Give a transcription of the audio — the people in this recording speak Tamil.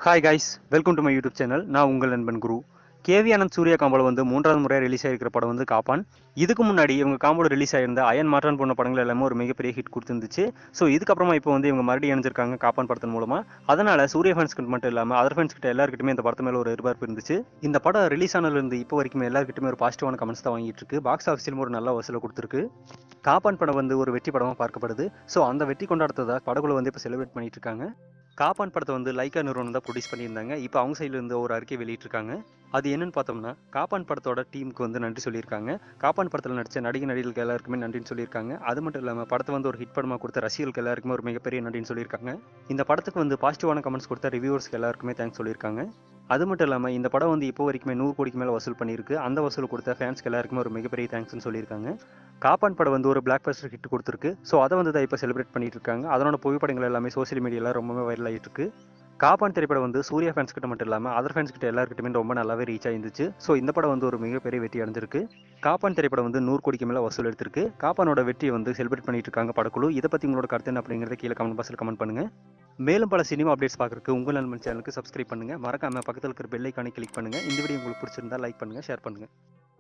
hi guys welcome to my YouTube channel நான் உங்கள் நண்பன் குரு கேவி ஆனந்த் சூர்யா காம்போல வந்து மூன்றாவது முறையாக ரிலீஸ் ஆகிருக்கிற படம் வந்து காப்பான் இதுக்கு முன்னாடி இவங்க காம்போல ரிலீஸ் ஆயிருந்த அயன் மாற்றான் போன படங்கள் எல்லாமே ஒரு மிகப்பெரிய ஹிட் கொடுத்துருந்துச்சு ஸோ இதுக்கப்புறமா இப்போ வந்து இவங்க மறுபடியும் இணைஞ்சிருக்காங்க காப்பான் படத்தின் மூலமா அதனால சூர்யா ஃபேன்ஸ் கிட்ட மட்டும் இல்லாமல் அதர் ஃபேன்ஸ் கிட்ட எல்லாருக்கிட்டுமே இந்த படத்து மேல ஒரு எதிர்பார்ப்பு இருந்துச்சு இந்த படம் ரிலீஸ் ஆனதுலேருந்து இப்போ வரைக்கும் எல்லாருக்கிட்டுமே ஒரு பாசிட்டிவான கமெண்ட்ஸ் தான் வாங்கிட்டு இருக்கு பாக்ஸ் ஆஃபீஸிலும் ஒரு நல்ல வசூலை கொடுத்துருக்கு காப்பான் படம் வந்து ஒரு வெற்றி படமாக பார்க்கப்படுது ஸோ அந்த வெற்றி கொண்டாடத்தை படகுல வந்து இப்போ செலிப்ரேட் பண்ணிட்டு இருக்காங்க காப்பான் படத்தை வந்து லைக்கா நிறுவனம் தான் ப்ரொடியூஸ் பண்ணியிருந்தாங்க இப்போ அவங்க சைடுல இருந்து ஒரு அறிக்கை வெளியிட்டிருக்காங்க அது என்னன்னு பார்த்தோம்னா காப்பான் படத்தோட டீமுக்கு வந்து நன்றி சொல்லியிருக்காங்க காப்பான் படத்தில் நடிச்ச நடிகை நடிகர்களுக்கு எல்லாருக்குமே நன்றின்னு சொல்லியிருக்காங்க அது மட்டும் இல்லாமல் படத்தை வந்து ஒரு ஹிட் படமாக கொடுத்த ரசிகர்களுக்கு எல்லாருக்குமே ஒரு மிகப்பெரிய நன்றின்னு சொல்லியிருக்காங்க இந்த படத்துக்கு வந்து பாசிட்டிவான கமெண்ட்ஸ் கொடுத்த ரிவ்யூவர்ஸ்க்கு எல்லாருக்குமே தேங்க்ஸ் சொல்லியிருக்காங்க அது மட்டும் இல்லாமல் இந்த படம் வந்து இப்போ வரைக்குமே நூறு கோடிக்கு மேலே வசூல் பண்ணியிருக்கு அந்த வசூல் கொடுத்த ஃபேன்ஸ்க்கு எல்லாருக்குமே ஒரு மிகப்பெரிய தேங்க்ஸ்னு சொல்லியிருக்காங்க காப்பான் படம் வந்து ஒரு பிளாக் பஸ்டர் ஹிட் கொடுத்துருக்கு ஸோ அதை வந்து தான் இப்போ செலிப்ரேட் பண்ணிட்டு இருக்காங்க அதனோட புகைப்படங்கள் எல்லாமே சோசியல் மீடியாவில் ரொம்பவே வைரல் ஆகிட்டு இருக்கு காப்பான் திரைப்படம் வந்து சூர்யா ஃபேன்ஸ் கிட்ட மட்டும் இல்லாமல் அதர் ஃபேன்ஸ் கிட்ட எல்லாருக்கிட்டுமே ரொம்ப நல்லாவே ரீச் ஆயிருந்துச்சு ஸோ இந்த படம் வந்து ஒரு மிகப்பெரிய வெற்றி அடைஞ்சிருக்கு காப்பான் திரைப்படம் வந்து நூறு கோடிக்கு மேலே வசூல் எடுத்திருக்கு காப்பானோட வெற்றியை வந்து செலிப்ரேட் பண்ணிட்டு இருக்காங்க படக்குழு இதை பற்றி உங்களோட கருத்து என்ன அப்படிங்கிறத கீழே கமெண்ட் பாக்ஸில் கமெண்ட் பண்ணுங்க மேலும் பல சினிமா அப்டேட்ஸ் பார்க்கறதுக்கு உங்கள் நண்பன் சேனலுக்கு சப்ஸ்கிரைப் பண்ணுங்க மறக்காம பக்கத்தில் இருக்கிற பெல் ஐக்கானை கிளிக் பண்ணுங்க இந்த வீடியோ உங்களுக்கு பிடிச்சிருந்தா லைக் பண்ணுங்க ஷேர் பண்ணுங்க